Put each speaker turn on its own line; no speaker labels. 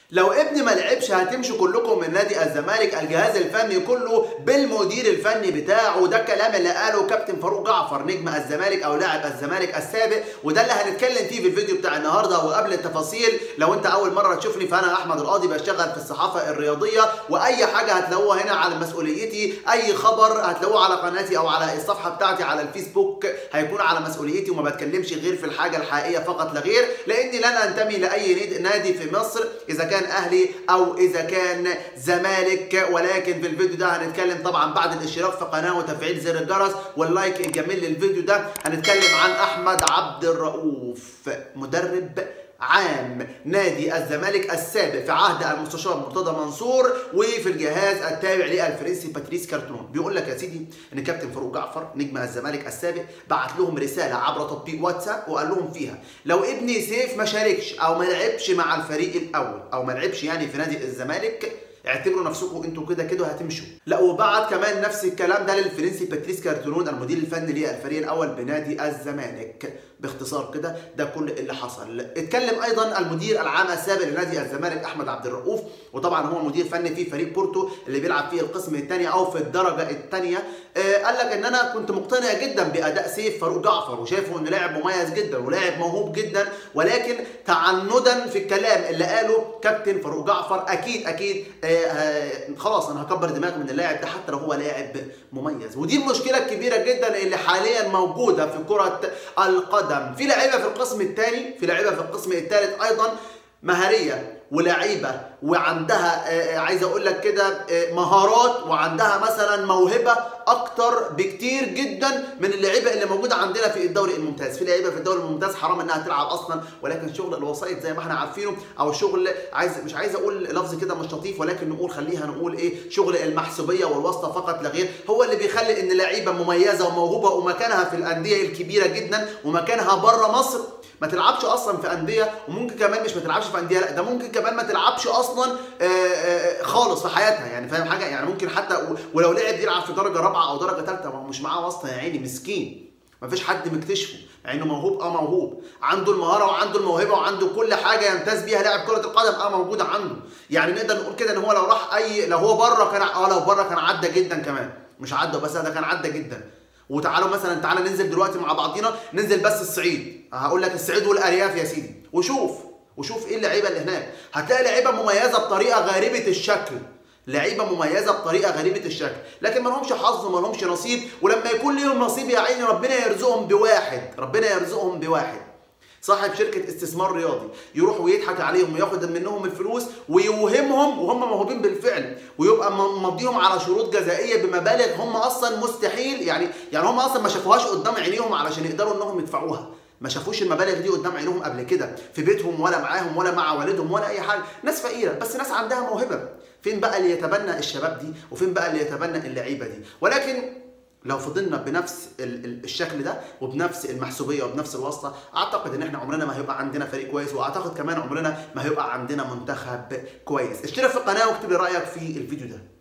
لو ابني ما لعبش هتمشوا كلكم من نادي الزمالك الجهاز الفني كله بالمدير الفني بتاعه ده الكلام اللي قاله كابتن فاروق جعفر نجم الزمالك او لاعب الزمالك السابق وده اللي هنتكلم فيه في الفيديو بتاع النهارده وقبل التفاصيل لو انت اول مره تشوفني فانا احمد القاضي بشتغل في الصحافه الرياضيه واي حاجه هتلاقوها هنا على مسؤوليتي اي خبر هتلاقوه على قناتي او على الصفحه بتاعتي على الفيسبوك هيكون على مسؤوليتي وما بتكلمش غير في الحاجه الحقيقيه فقط لا غير لاني لن انتمي لاي نادي في مصر اذا كان اهلي او اذا كان زمالك ولكن في الفيديو ده هنتكلم طبعا بعد الاشتراك في القناه وتفعيل زر الجرس واللايك الجميل للفيديو ده هنتكلم عن احمد عبد الرؤوف مدرب عام نادي الزمالك السابق في عهد المستشار مرتضى منصور وفي الجهاز التابع للفرنسي باتريس كارتون بيقول لك يا سيدي ان كابتن فاروق جعفر نجم الزمالك السابق بعت لهم رساله عبر تطبيق واتساب وقال لهم فيها لو ابني سيف ما شاركش او ما لعبش مع الفريق الاول او ما لعبش يعني في نادي الزمالك اعتبروا نفسكم انتوا كده كده هتمشوا لا وبعت كمان نفس الكلام ده للفرنسي باتريس كارتونون المدير الفني للفريق الاول بنادي الزمالك باختصار كده ده كل اللي حصل اتكلم ايضا المدير العام السابق لنادي الزمالك احمد عبد الرؤوف وطبعا هو مدير فني في فريق بورتو اللي بيلعب فيه القسم الثاني او في الدرجه الثانيه آه قال لك ان انا كنت مقتنع جدا باداء سيف فاروق جعفر وشايفه انه لاعب مميز جدا ولاعب موهوب جدا ولكن تعندا في الكلام اللي قاله كابتن فاروق جعفر اكيد اكيد آه آه خلاص انا هكبر دماغي من اللاعب ده حتى لو هو لاعب مميز ودي المشكله الكبيره جدا اللي حاليا موجوده في كره القدم في لعيبه في القسم الثاني في لعيبه في القسم الثالث ايضا مهاريه ولعيبه وعندها عايز اقول لك كده مهارات وعندها مثلا موهبه اكتر بكتير جدا من اللعيبه اللي موجوده عندنا في الدوري الممتاز في لعيبه في الدوري الممتاز حرام انها تلعب اصلا ولكن شغل الوسائط زي ما احنا عارفينه او شغل عايز مش عايز اقول لفظ كده مش لطيف ولكن نقول خليها نقول ايه شغل المحسوبيه والواسطه فقط لا غير هو اللي بيخلي ان لعيبه مميزه وموهوبه ومكانها في الانديه الكبيره جدا ومكانها بره مصر ما تلعبش اصلا في انديه وممكن كمان مش ما تلعبش في انديه لا ده ممكن كمان ما تلعبش اصلا خالص في حياتها يعني فاهم حاجه يعني ممكن حتى ولو لعب يلعب في درجه رابعه او درجه ثالثه ما هو مش معاه واسطه يا عيني مسكين ما فيش حد مكتشفه مع انه موهوب اه موهوب عنده المهاره وعنده الموهبه وعنده كل حاجه يمتاز بيها لاعب كره القدم اه موجوده عنده يعني نقدر نقول كده ان هو لو راح اي لو هو بره كان اه لو بره كان عدى جدا كمان مش عدى بس ده كان عدى جدا وتعالوا مثلا تعالى ننزل دلوقتي مع بعضينا ننزل بس الصعيد هقول لك الصعيد والارياف يا سيدي وشوف وشوف ايه اللعيبه اللي هناك هتلاقي لعيبه مميزه بطريقه غريبه الشكل لعيبه مميزه بطريقه غريبه الشكل لكن ما لهمش حظ وما لهمش نصيب ولما يكون ليهم نصيب يا عيني ربنا يرزقهم بواحد ربنا يرزقهم بواحد صاحب شركة استثمار رياضي يروح ويضحك عليهم وياخد منهم الفلوس ويوهمهم وهم موهوبين بالفعل ويبقى مضيهم على شروط جزائية بمبالغ هم أصلا مستحيل يعني يعني هم أصلا ما شافوهاش قدام عينيهم علشان يقدروا إنهم يدفعوها ما شافوش المبالغ دي قدام عينهم قبل كده في بيتهم ولا معاهم ولا مع والدهم ولا اي حاجه ناس فقيره بس ناس عندها موهبه فين بقى اللي يتبنى الشباب دي وفين بقى اللي يتبنى اللعيبه دي ولكن لو فضلنا بنفس الشكل ده وبنفس المحسوبيه وبنفس الواسطه اعتقد ان احنا عمرنا ما هيبقى عندنا فريق كويس واعتقد كمان عمرنا ما هيبقى عندنا منتخب كويس اشترك في القناه واكتب لي رايك في الفيديو ده